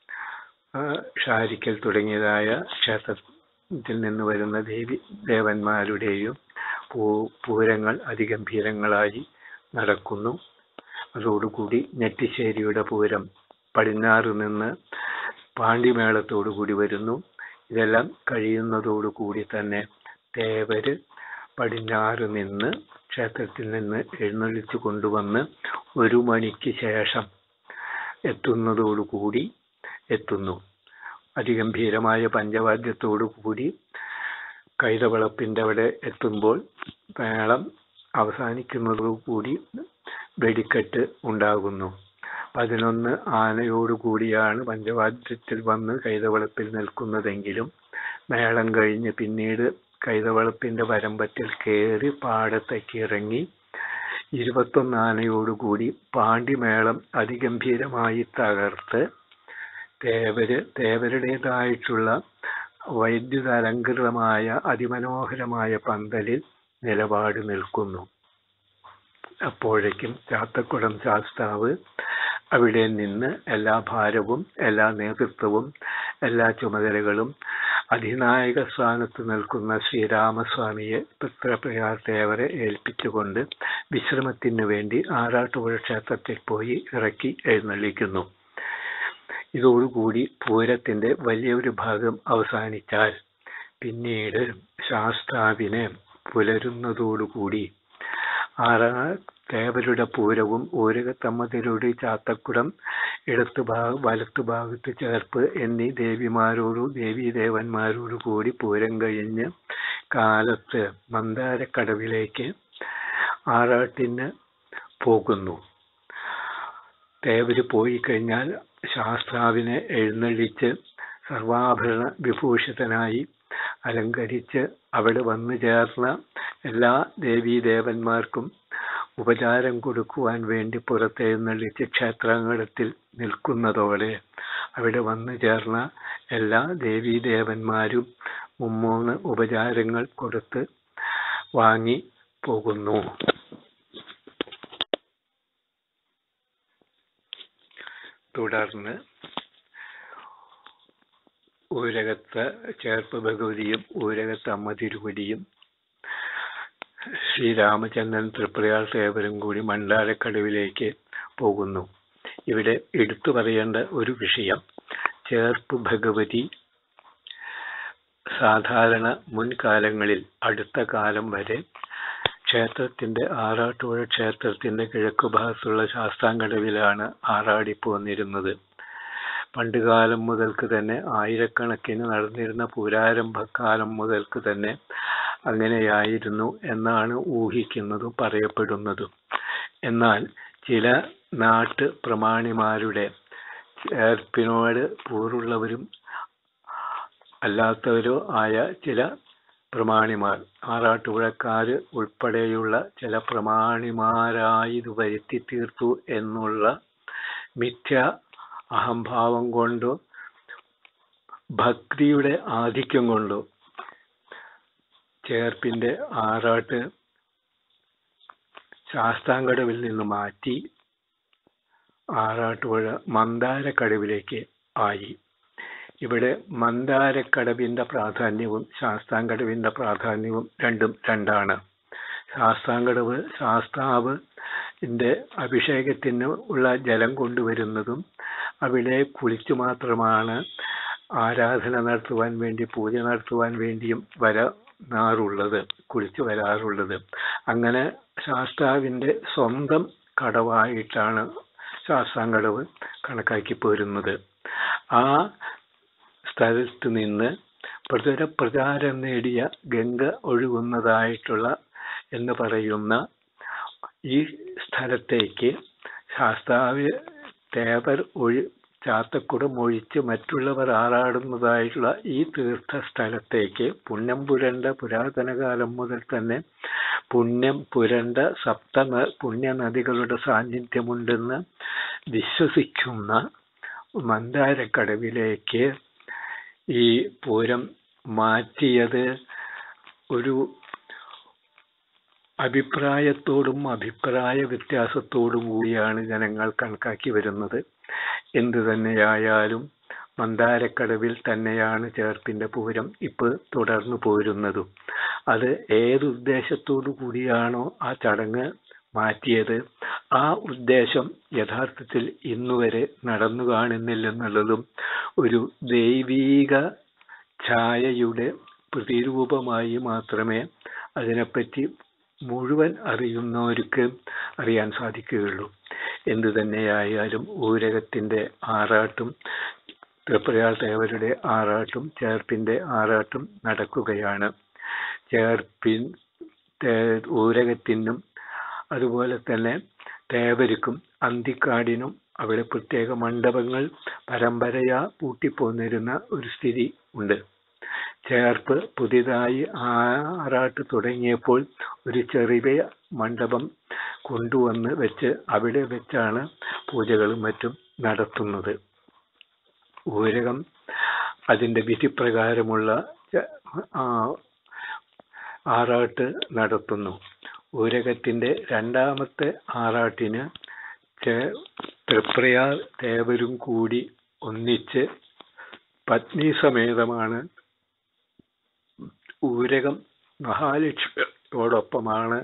ഷാരിക്കൽ തുടങ്ങിയതായ ക്ഷേത്രത്തിൽ നിന്ന് വരുന്ന ദേവി ദേവന്മാരുടെയും പൂ പൂരങ്ങൾ അതിഗംഭീരങ്ങളായി നടക്കുന്നു അതോടുകൂടി നെറ്റിശ്ശേരിയുടെ പൂരം പടിഞ്ഞാറ് നിന്ന് പാണ്ടിമേളത്തോടു കൂടി വരുന്നു ഇതെല്ലാം കഴിയുന്നതോടുകൂടി തന്നെ തേവര് പടിഞ്ഞാറ് നിന്ന് ക്ഷേത്രത്തിൽ നിന്ന് എഴുന്നള്ളിച്ചു കൊണ്ടുവന്ന് ഒരു മണിക്ക് ശേഷം എത്തുന്നതോടുകൂടി എത്തുന്നു അതിഗംഭീരമായ പഞ്ചവാദ്യത്തോടു കൂടി കൈതവളപ്പിന്റെ അവിടെ എത്തുമ്പോൾ മേളം അവസാനിക്കുന്നതോടുകൂടി വെടിക്കെട്ട് ഉണ്ടാകുന്നു പതിനൊന്ന് ആനയോടുകൂടിയാണ് പഞ്ചവാദ്യത്തിൽ വന്ന് കൈതവളപ്പിൽ നിൽക്കുന്നതെങ്കിലും മേളം കഴിഞ്ഞ് പിന്നീട് കൈതവളപ്പിന്റെ വരമ്പത്തിൽ കയറി പാടത്തേക്ക് ഇറങ്ങി ഇരുപത്തൊന്ന് ആനയോടുകൂടി പാണ്ടിമേളം അതിഗംഭീരമായി തകർത്ത് തേവര് തേവരുടേതായിട്ടുള്ള വൈദ്യുത അലങ്കൃതമായ അതിമനോഹരമായ പന്തലിൽ നിലപാട് നിൽക്കുന്നു അപ്പോഴേക്കും ചാത്തക്കുളം ശാസ്താവ് അവിടെ നിന്ന് എല്ലാ ഭാരവും എല്ലാ നേതൃത്വവും എല്ലാ ചുമതലകളും അധിനായക സ്ഥാനത്ത് നിൽക്കുന്ന ശ്രീരാമസ്വാമിയെ പുത്രപ്രയാർ ദേവരെ ഏൽപ്പിച്ചുകൊണ്ട് വിശ്രമത്തിന് വേണ്ടി ആറാട്ടുപുഴ ക്ഷേത്രത്തിൽ പോയി ഇറക്കി എഴുന്നള്ളിക്കുന്നു ഇതോടുകൂടി പൂരത്തിന്റെ വലിയൊരു ഭാഗം അവസാനിച്ചാൽ പിന്നീട് ശാസ്താവിനെ പുലരുന്നതോടുകൂടി ആറാ തേവരുടെ പൂരവും ഊരകത്തമ്മതിരുടെ ചാത്തക്കുടം ഇടത്തു ഭാഗ വലത്തു ഭാഗത്ത് ചേർപ്പ് എന്നീ ദേവിമാരോടു ദേവീദേവന്മാരോടു കൂടി പൂരം കഴിഞ്ഞ് കാലത്ത് മന്ദാരക്കടവിലേക്ക് ആറാട്ടിന് പോകുന്നു തേവര് പോയി കഴിഞ്ഞാൽ ശാസ്താവിനെ എഴുന്നള്ളിച്ച് സർവാഭരണ വിഭൂഷിതനായി അലങ്കരിച്ച് അവിടെ വന്നു ചേർന്ന എല്ലാ ദേവീദേവന്മാർക്കും ഉപചാരം കൊടുക്കുവാൻ വേണ്ടി പുറത്തെഴുന്നള്ളിച്ച് ക്ഷേത്രാങ്കണത്തിൽ നിൽക്കുന്നതോടെ അവിടെ വന്നു ചേർന്ന എല്ലാ ദേവീദേവന്മാരും മുമ്മൂന്ന് ഉപചാരങ്ങൾ കൊടുത്ത് വാങ്ങി പോകുന്നു തുടർന്ന് ഊരകത്ത് ചേർപ്പ് ഭഗവതിയും ഊരകത്ത് അമ്മ തിരുവടിയും ശ്രീരാമചന്ദ്രൻ തൃപ്രയാർ സേവരും കൂടി മണ്ഡാരക്കടവിലേക്ക് പോകുന്നു ഇവിടെ എടുത്തു പറയേണ്ട ഒരു വിഷയം ചേർപ്പ് ഭഗവതി സാധാരണ മുൻകാലങ്ങളിൽ അടുത്ത കാലം വരെ ക്ഷേത്രത്തിന്റെ ആറാട്ടുപുഴ ക്ഷേത്രത്തിന്റെ കിഴക്കു ഭാഗത്തുള്ള ശാസ്താംകടവിലാണ് ആറാടിപ്പോന്നിരുന്നത് പണ്ടുകാലം മുതൽക്ക് തന്നെ ആയിരക്കണക്കിന് നടന്നിരുന്ന പുരാരംഭക്കാലം മുതൽക്ക് തന്നെ അങ്ങനെയായിരുന്നു എന്നാണ് ഊഹിക്കുന്നതും പറയപ്പെടുന്നതും എന്നാൽ ചില നാട്ട് പ്രമാണിമാരുടെ ചേർപ്പിനോട് പൂർവ്വമുള്ളവരും അല്ലാത്തവരോ ആയ ചില പ്രമാണിമാർ ആറാട്ടുപുഴക്കാര് ഉൾപ്പെടെയുള്ള ചില പ്രമാണിമാരായി ഇത് വരുത്തി തീർത്തു എന്നുള്ള മിഥ്യ അഹംഭാവം കൊണ്ടോ ഭക്തിയുടെ ആധിക്യം കൊണ്ടോ ചേർപ്പിന്റെ ആറാട്ട് ശാസ്താംകടവിൽ നിന്ന് മാറ്റി ആറാട്ടുപുഴ മന്ദാരക്കടവിലേക്ക് ആയി ഇവിടെ മന്ദാരക്കടവിന്റെ പ്രാധാന്യവും ശാസ്താംകടവിന്റെ പ്രാധാന്യവും രണ്ടും രണ്ടാണ് ശാസ്താംകടവ് ശാസ്താവ് ന്റെ അഭിഷേകത്തിന് ഉള്ള ജലം കൊണ്ടുവരുന്നതും അവിടെ കുളിച്ചു മാത്രമാണ് ആരാധന നടത്തുവാൻ വേണ്ടി പൂജ നടത്തുവാൻ വേണ്ടിയും വരാറുള്ളത് കുളിച്ചു വരാറുള്ളത് അങ്ങനെ ശാസ്താവിന്റെ സ്വന്തം കടവായിട്ടാണ് ശാസ്താംകടവ് കണക്കാക്കി പോരുന്നത് ആ സ്ഥലത്ത് നിന്ന് പ്രചര പ്രചാരം നേടിയ ഗംഗ ഒഴുകുന്നതായിട്ടുള്ള എന്ന് പറയുന്ന ഈ സ്ഥലത്തേക്ക് ശാസ്താവ് തേവർ ഒഴി ചാത്തക്കുടം ഒഴിച്ച് മറ്റുള്ളവർ ആറാടുന്നതായിട്ടുള്ള ഈ തീർത്ഥ സ്ഥലത്തേക്ക് പുണ്യം പുരണ്ട പുരാതന കാലം മുതൽ തന്നെ പുണ്യം പുരണ്ട സപ്ത പുണ്യനദികളുടെ സാന്നിധ്യമുണ്ടെന്ന് വിശ്വസിക്കുന്ന മന്ദാരക്കടവിലേക്ക് ഈ പൂരം മാറ്റിയത് ഒരു അഭിപ്രായത്തോടും അഭിപ്രായ വ്യത്യാസത്തോടും കൂടിയാണ് ജനങ്ങൾ കണക്കാക്കി വരുന്നത് എന്തു തന്നെയായാലും മന്ദാരക്കടവിൽ തന്നെയാണ് ചേർപ്പിന്റെ പൂരം ഇപ്പോൾ തുടർന്നു പോരുന്നതും അത് ഏത് ഉദ്ദേശത്തോടു കൂടിയാണോ ആ ചടങ്ങ് മാറ്റിയത് ആ ഉദ്ദേശം യഥാർത്ഥത്തിൽ ഇന്നുവരെ നടന്നു കാണുന്നില്ലെന്നുള്ളതും ഒരു ദൈവീക ഛായയുടെ പ്രതിരൂപമായി മാത്രമേ അതിനെപ്പറ്റി മുഴുവൻ അറിയുന്നവർക്ക് അറിയാൻ സാധിക്കുകയുള്ളൂ എന്തു തന്നെയായാലും ഊരകത്തിന്റെ ആറാട്ടും തൃപ്രയാർ ദേവരുടെ ആറാട്ടും ചേർപ്പിന്റെ ആറാട്ടും നടക്കുകയാണ് ചേർപ്പിൻ ഊരകത്തിനും അതുപോലെ തന്നെ തേവരുക്കും അന്തിക്കാടിനും അവിടെ പ്രത്യേക മണ്ഡപങ്ങൾ പരമ്പരയാ പൂട്ടിപ്പോന്നിരുന്ന ഒരു സ്ഥിതി ഉണ്ട് ചേർപ്പ് പുതിയതായി ആറാട്ട് തുടങ്ങിയപ്പോൾ ഒരു ചെറിയ മണ്ഡപം കൊണ്ടുവന്ന് വെച്ച് അവിടെ വെച്ചാണ് പൂജകളും മറ്റും നടത്തുന്നത് ഊരകം അതിന്റെ വിധിപ്രകാരമുള്ള ആറാട്ട് നടത്തുന്നു ഊരകത്തിന്റെ രണ്ടാമത്തെ ആറാട്ടിന് തൃപ്രയാർ തേവരും കൂടി ഒന്നിച്ച് പത്നി സമേതമാണ് ഊരകം മഹാലക്ഷ്മിയോടൊപ്പമാണ്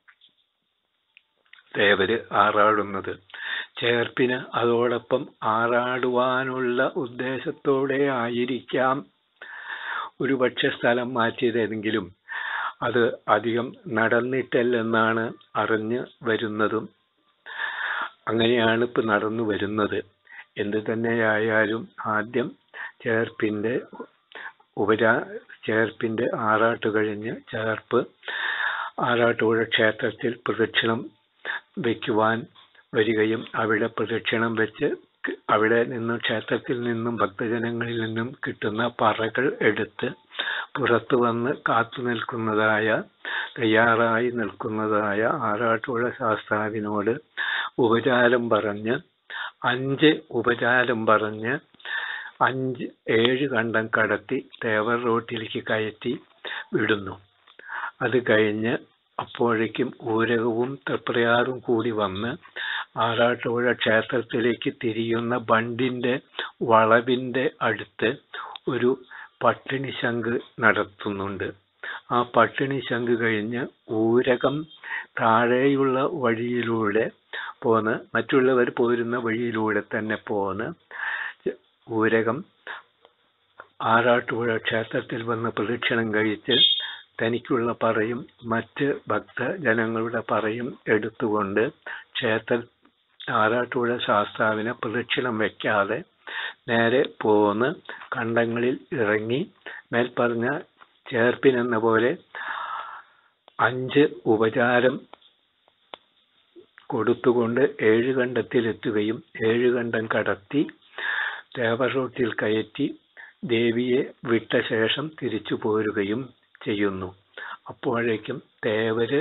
തേവര് ആറാടുന്നത് ചേർപ്പിന് അതോടൊപ്പം ആറാടുവാനുള്ള ഉദ്ദേശത്തോടെ ആയിരിക്കാം ഒരുപക്ഷെ സ്ഥലം മാറ്റിയതെങ്കിലും അത് അധികം നടന്നിട്ടില്ലെന്നാണ് അറിഞ്ഞു വരുന്നതും അങ്ങനെയാണ് ഇപ്പൊ നടന്നു വരുന്നത് എന്ത് തന്നെയായാലും ആദ്യം ചേർപ്പിന്റെ ഉപരാ ചേർപ്പിന്റെ ആറാട്ട് കഴിഞ്ഞ് ചേർപ്പ് ആറാട്ടുപുഴ ക്ഷേത്രത്തിൽ പ്രദക്ഷിണം വയ്ക്കുവാൻ വരികയും അവിടെ പ്രദക്ഷിണം വെച്ച് അവിടെ നിന്നും ക്ഷേത്രത്തിൽ നിന്നും ഭക്തജനങ്ങളിൽ നിന്നും കിട്ടുന്ന പറകൾ എടുത്ത് പുറത്തു വന്ന് കാത്തു നിൽക്കുന്നതായ തയ്യാറായി നിൽക്കുന്നതായ ആറാട്ടുപുഴ ശാസ്താവിനോട് ഉപചാരം പറഞ്ഞ് അഞ്ച് ഉപചാരം പറഞ്ഞ് അഞ്ച് ഏഴ് കണ്ടം കടത്തി തേവർ റോട്ടിലേക്ക് കയറ്റി വിടുന്നു അത് കഴിഞ്ഞ് അപ്പോഴേക്കും ഊരകവും തൃപ്രയാറും കൂടി വന്ന് ആറാട്ടുപുഴ ക്ഷേത്രത്തിലേക്ക് തിരിയുന്ന ബണ്ടിന്റെ വളവിന്റെ അടുത്ത് ഒരു പട്ടിണി ശങ്ക് നടത്തുന്നുണ്ട് ആ പട്ടിണി ശങ്ക് കഴിഞ്ഞ് ഊരകം താഴെയുള്ള വഴിയിലൂടെ പോന്ന് മറ്റുള്ളവർ പോരുന്ന വഴിയിലൂടെ തന്നെ പോന്ന് ഊരകം ആറാട്ടുപുഴ ക്ഷേത്രത്തിൽ വന്ന് പ്രദക്ഷിണം കഴിച്ച് തനിക്കുള്ള പറയും മറ്റ് ഭക്തജനങ്ങളുടെ പറയും എടുത്തുകൊണ്ട് ക്ഷേത്ര ആറാട്ടുപുഴ ശാസ്താവിനെ പ്രദക്ഷിണം വെക്കാതെ നേരെ പോന്ന് കണ്ടങ്ങളിൽ ഇറങ്ങി മേൽപ്പറഞ്ഞ ചേർപ്പിനെന്ന പോലെ അഞ്ച് ഉപചാരം കൊടുത്തുകൊണ്ട് ഏഴുകണ്ടത്തിലെത്തുകയും ഏഴുകണ്ടം കടത്തി ദേവറോട്ടിൽ കയറ്റി ദേവിയെ വിട്ട ശേഷം തിരിച്ചു പോരുകയും ചെയ്യുന്നു അപ്പോഴേക്കും തേവര്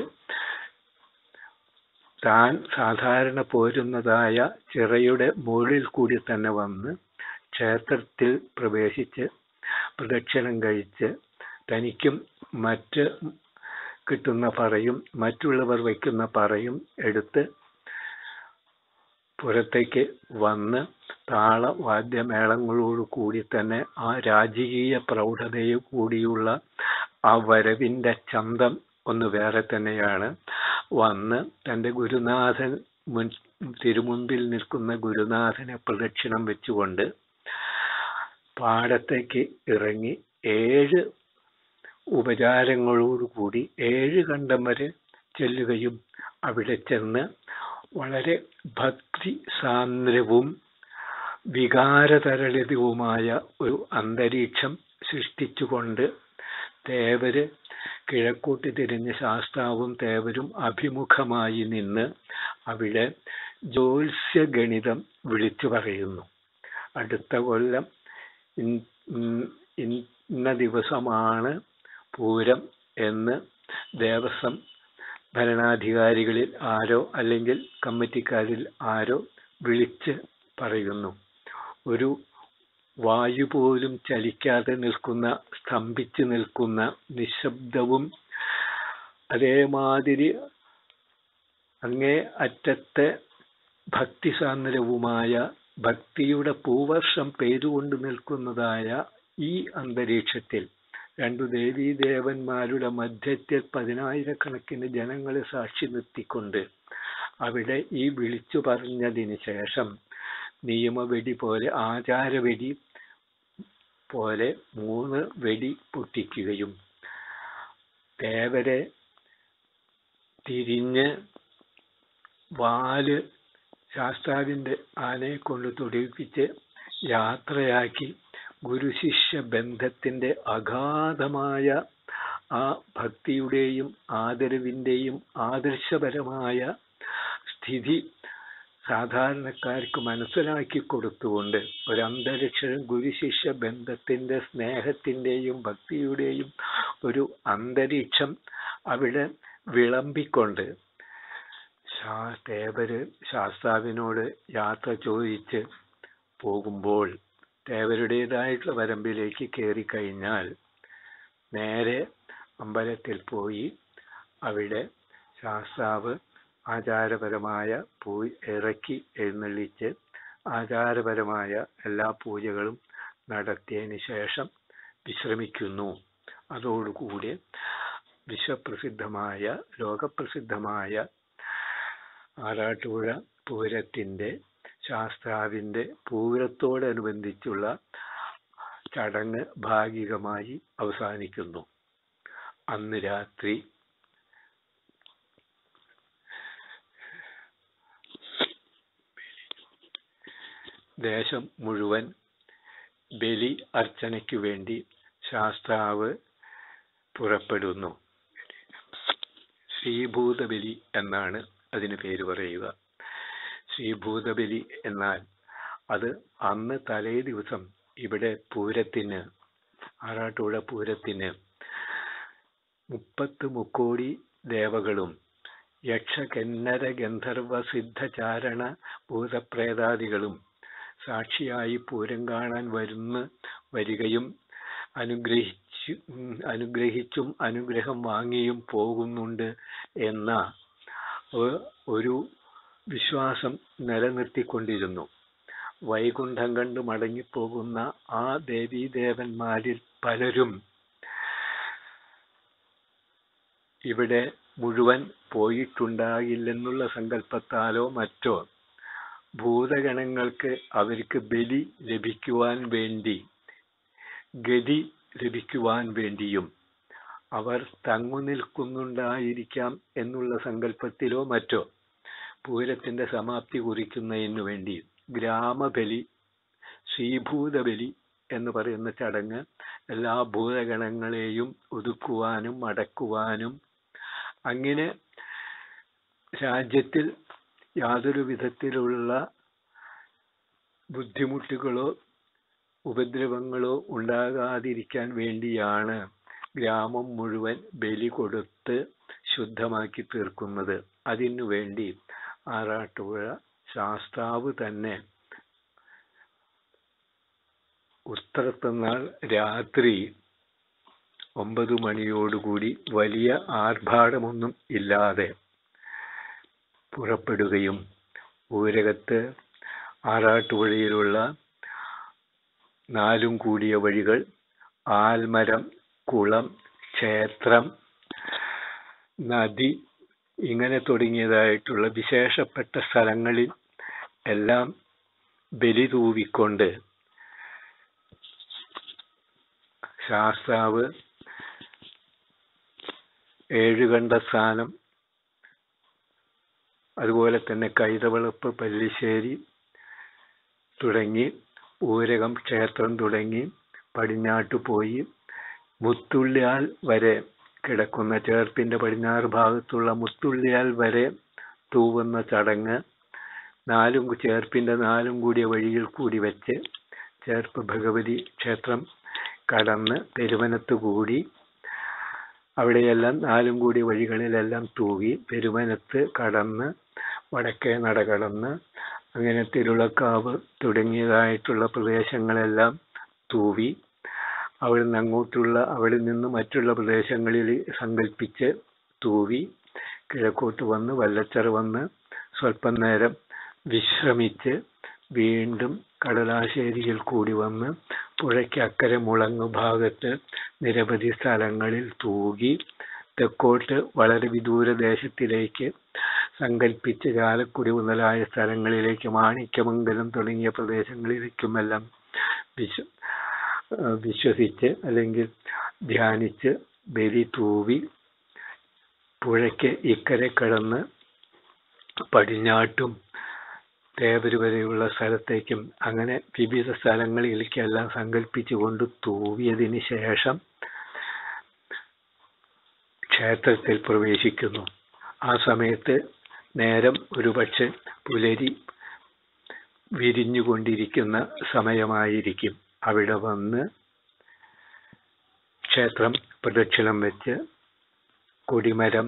താൻ സാധാരണ പോരുന്നതായ ചിറയുടെ മുകളിൽ കൂടി തന്നെ വന്ന് ക്ഷേത്രത്തിൽ പ്രവേശിച്ച് പ്രദക്ഷിണം കഴിച്ച് തനിക്കും മറ്റ് കിട്ടുന്ന പറയും മറ്റുള്ളവർ വയ്ക്കുന്ന പറയും എടുത്ത് പുറത്തേക്ക് വന്ന് താള വാദ്യമേളങ്ങളോട് കൂടി തന്നെ ആ രാജകീയ പ്രൗഢതയെ കൂടിയുള്ള ആ വരവിന്റെ ചന്തം ഒന്ന് വേറെ തന്നെയാണ് വന്ന് തന്റെ ഗുരുനാഥൻ മുൻ തിരുമുമ്പിൽ നിൽക്കുന്ന ഗുരുനാഥനെ പ്രദക്ഷിണം വെച്ചുകൊണ്ട് പാടത്തേക്ക് ഇറങ്ങി ഏഴ് ഉപചാരങ്ങളോടുകൂടി ഏഴ് കണ്ടം വരെ ചെല്ലുകയും അവിടെ ചെന്ന് വളരെ ഭക്തി സാന്ദ്രവും വികാരതരളിതവുമായ ഒരു അന്തരീക്ഷം സൃഷ്ടിച്ചുകൊണ്ട് തേവര് കിഴക്കോട്ട് തിരിഞ്ഞ് ശാസ്താവും തേവരും അഭിമുഖമായി നിന്ന് അവിടെ ജ്യോത്സ്യഗണിതം വിളിച്ചു പറയുന്നു അടുത്ത കൊല്ലം ഇന്ന ദിവസമാണ് പൂരം എന്ന് ദേവസ്വം ഭരണാധികാരികളിൽ ആരോ അല്ലെങ്കിൽ കമ്മിറ്റിക്കാരിൽ ആരോ വിളിച്ച് പറയുന്നു ഒരു വായു പോലും ചലിക്കാതെ നിൽക്കുന്ന സ്തംഭിച്ച് നിൽക്കുന്ന നിശബ്ദവും അതേമാതിരി അങ്ങേ അറ്റത്തെ ഭക്തിസാന്ദ്രവുമായ ഭക്തിയുടെ പൂവർഷം പെയ്തുകൊണ്ട് നിൽക്കുന്നതായ ഈ അന്തരീക്ഷത്തിൽ രണ്ടു ദേവീദേവന്മാരുടെ മധ്യത്തിൽ പതിനായിരക്കണക്കിന് ജനങ്ങളെ സാക്ഷി നിർത്തിക്കൊണ്ട് അവിടെ ഈ വിളിച്ചു പറഞ്ഞതിന് ശേഷം നിയമവെടി പോലെ ആചാരവെടി പോലെ മൂന്ന് വെടി പൊട്ടിക്കുകയും ദേവരെ തിരിഞ്ഞ് വാല് ശാസ്താവിന്റെ ആനയെ കൊണ്ട് തൊടിപ്പിച്ച് യാത്രയാക്കി ഗുരുശിഷ്യ ബന്ധത്തിന്റെ അഗാധമായ ആ ഭക്തിയുടെയും ആദരവിന്റെയും ആദർശപരമായ സ്ഥിതി സാധാരണക്കാർക്ക് മനസ്സിലാക്കി കൊടുത്തുകൊണ്ട് ഒരു അന്തരീക്ഷം ഗുരുശിഷ്യ ബന്ധത്തിന്റെ സ്നേഹത്തിന്റെയും ഭക്തിയുടെയും ഒരു അന്തരീക്ഷം അവിടെ വിളമ്പിക്കൊണ്ട് തേവര് ശാസ്താവിനോട് യാത്ര ചോദിച്ച് പോകുമ്പോൾ തേവരുടേതായിട്ടുള്ള വരമ്പിലേക്ക് കയറി കഴിഞ്ഞാൽ നേരെ അമ്പലത്തിൽ പോയി അവിടെ ശാസ്താവ് ആചാരപരമായ പൂ ഇറക്കി എഴുന്നള്ളിച്ച് ആചാരപരമായ എല്ലാ പൂജകളും നടത്തിയതിന് ശേഷം വിശ്രമിക്കുന്നു അതോടുകൂടി വിശ്വപ്രസിദ്ധമായ ലോകപ്രസിദ്ധമായ ആറാട്ടുപുഴ പൂരത്തിന്റെ ശാസ്താവിന്റെ പൂരത്തോടനുബന്ധിച്ചുള്ള ചടങ്ങ് ഭാഗികമായി അവസാനിക്കുന്നു അന്ന് രാത്രി ദേശം മുഴുവൻ ബലി അർച്ചനയ്ക്കു വേണ്ടി ശാസ്താവ് പുറപ്പെടുന്നു ശ്രീഭൂതബലി എന്നാണ് അതിന് പേര് പറയുക ശ്രീഭൂതബലി എന്നാൽ അത് അന്ന് തലേ ദിവസം ഇവിടെ പൂരത്തിന് ആറാട്ടുപുഴ പൂരത്തിന് മുപ്പത്ത് മുക്കോടി ദേവകളും യക്ഷ കന്നര ഗന്ധർവ സിദ്ധചാരണ ഭൂതപ്രേതാദികളും സാക്ഷിയായി പൂരം കാണാൻ വരുന്ന വരികയും അനുഗ്രഹിച്ചു അനുഗ്രഹിച്ചും അനുഗ്രഹം വാങ്ങിയും പോകുന്നുണ്ട് എന്ന ഒരു വിശ്വാസം നിലനിർത്തിക്കൊണ്ടിരുന്നു വൈകുണ്ഠം കണ്ട് മടങ്ങിപ്പോകുന്ന ആ ദേവീദേവന്മാരിൽ പലരും ഇവിടെ മുഴുവൻ പോയിട്ടുണ്ടാകില്ലെന്നുള്ള സങ്കല്പത്താലോ മറ്റോ ഭൂതഗണങ്ങൾക്ക് അവർക്ക് ബലി ലഭിക്കുവാൻ വേണ്ടി ഗതി ലഭിക്കുവാൻ വേണ്ടിയും അവർ തങ്ങു നിൽക്കുന്നുണ്ടായിരിക്കാം എന്നുള്ള സങ്കല്പത്തിലോ മറ്റോ പൂരത്തിന്റെ സമാപ്തി കുറിക്കുന്നതിനു വേണ്ടി ഗ്രാമബലി ശ്രീഭൂതബലി എന്ന് പറയുന്ന ചടങ്ങ് എല്ലാ ഭൂതഗണങ്ങളെയും ഒതുക്കുവാനും അടക്കുവാനും അങ്ങനെ രാജ്യത്തിൽ യാതൊരു വിധത്തിലുള്ള ബുദ്ധിമുട്ടുകളോ ഉപദ്രവങ്ങളോ ഉണ്ടാകാതിരിക്കാൻ വേണ്ടിയാണ് ഗ്രാമം മുഴുവൻ ബലി കൊടുത്ത് ശുദ്ധമാക്കി തീർക്കുന്നത് അതിനു വേണ്ടി ആറാട്ടുപുഴ ശാസ്താവ് തന്നെ ഉത്രത്തന്നാൾ രാത്രി ഒമ്പത് മണിയോടുകൂടി വലിയ ആർഭാടമൊന്നും ഇല്ലാതെ പുറപ്പെടുകയും ഊരകത്ത് ആറാട്ടുപുഴയിലുള്ള നാലും കൂടിയ വഴികൾ ആൽമരം കുളം ക്ഷേത്രം നദി ഇങ്ങനെ തുടങ്ങിയതായിട്ടുള്ള വിശേഷപ്പെട്ട സ്ഥലങ്ങളിൽ എല്ലാം ബലി തൂവിക്കൊണ്ട് ശാസ്താവ് ഏഴുകണ്ട സ്ഥാനം അതുപോലെ തന്നെ കൈതവളപ്പ് പല്ലിശ്ശേരി തുടങ്ങി ഊരകം ക്ഷേത്രം തുടങ്ങി പടിഞ്ഞാട്ട് പോയി മുത്തുള്ളിയാൽ വരെ കിടക്കുന്ന ചേർപ്പിന്റെ പടിഞ്ഞാറ് ഭാഗത്തുള്ള മുത്തുള്ളിയാൽ വരെ തൂവുന്ന ചടങ്ങ് നാലും ചേർപ്പിന്റെ നാലും കൂടിയ വഴിയിൽ കൂടി വെച്ച് ചേർപ്പ് ഭഗവതി ക്ഷേത്രം കടന്ന് പെരുവനത്ത് കൂടി അവിടെയെല്ലാം നാലും കൂടി വഴികളിലെല്ലാം തൂവി പെരുവനത്ത് കടന്ന് വടക്കേ നട കടന്ന് അങ്ങനെ തിരുളക്കാവ് തുടങ്ങിയതായിട്ടുള്ള പ്രദേശങ്ങളെല്ലാം തൂവി അവിടെ നിന്ന് അങ്ങോട്ടുള്ള അവിടെ നിന്ന് മറ്റുള്ള പ്രദേശങ്ങളിൽ സങ്കല്പിച്ച് തൂവി കിഴക്കോട്ട് വന്ന് വല്ലച്ചറ വന്ന് സ്വല്പം നേരം വിശ്രമിച്ച് വീണ്ടും കടലാശ്ശേരിയിൽ കൂടി വന്ന് പുഴയ്ക്ക് അക്കരെ മുളങ്ങ് ഭാഗത്ത് നിരവധി സ്ഥലങ്ങളിൽ തൂകി തെക്കോട്ട് വളരെ വിദൂര ദേശത്തിലേക്ക് സങ്കല്പിച്ച് ചാലക്കുടി മുതലായ സ്ഥലങ്ങളിലേക്ക് മാണിക്യമംഗലം തുടങ്ങിയ പ്രദേശങ്ങളിലേക്കുമെല്ലാം വിശ്വ വിശ്വസിച്ച് അല്ലെങ്കിൽ ധ്യാനിച്ച് ബലി തൂവി പുഴയ്ക്ക് ഇക്കരെ കടന്ന് പടിഞ്ഞാട്ടും തേവര് വരെയുള്ള സ്ഥലത്തേക്കും അങ്ങനെ വിവിധ സ്ഥലങ്ങളിലേക്കെല്ലാം സങ്കല്പിച്ചുകൊണ്ട് തൂവിയതിന് ശേഷം ക്ഷേത്രത്തിൽ പ്രവേശിക്കുന്നു ആ സമയത്ത് നേരം ഒരുപക്ഷെ പുലരി വിരിഞ്ഞുകൊണ്ടിരിക്കുന്ന സമയമായിരിക്കും അവിടെ വന്ന് ക്ഷേത്രം പ്രദക്ഷിണം വെച്ച് കൊടിമരം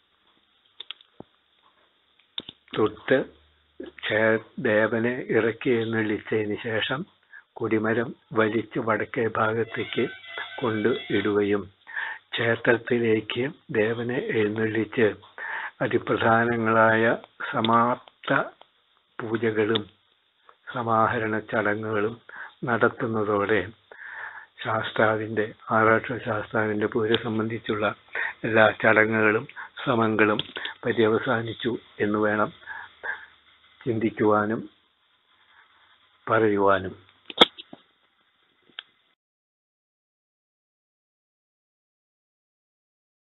തൊട്ട് ദേവനെ ഇറക്കി എഴുന്നള്ളിച്ചതിന് ശേഷം കൊടിമരം വലിച്ച് വടക്കേ ഭാഗത്തേക്ക് കൊണ്ട് ഇടുകയും ക്ഷേത്രത്തിലേക്ക് ദേവനെ എഴുന്നള്ളിച്ച് അതിപ്രധാനങ്ങളായ സമാപ്ത പൂജകളും സമാഹരണ ചടങ്ങുകളും നടത്തുന്നതോടെ ശാസ്താവിന്റെ ആറാട്ട് ശാസ്താവിന്റെ പൂജ സംബന്ധിച്ചുള്ള എല്ലാ ചടങ്ങുകളും ശ്രമങ്ങളും പര്യവസാനിച്ചു എന്ന് വേണം ചിന്തിക്കുവാനും പറയുവാനും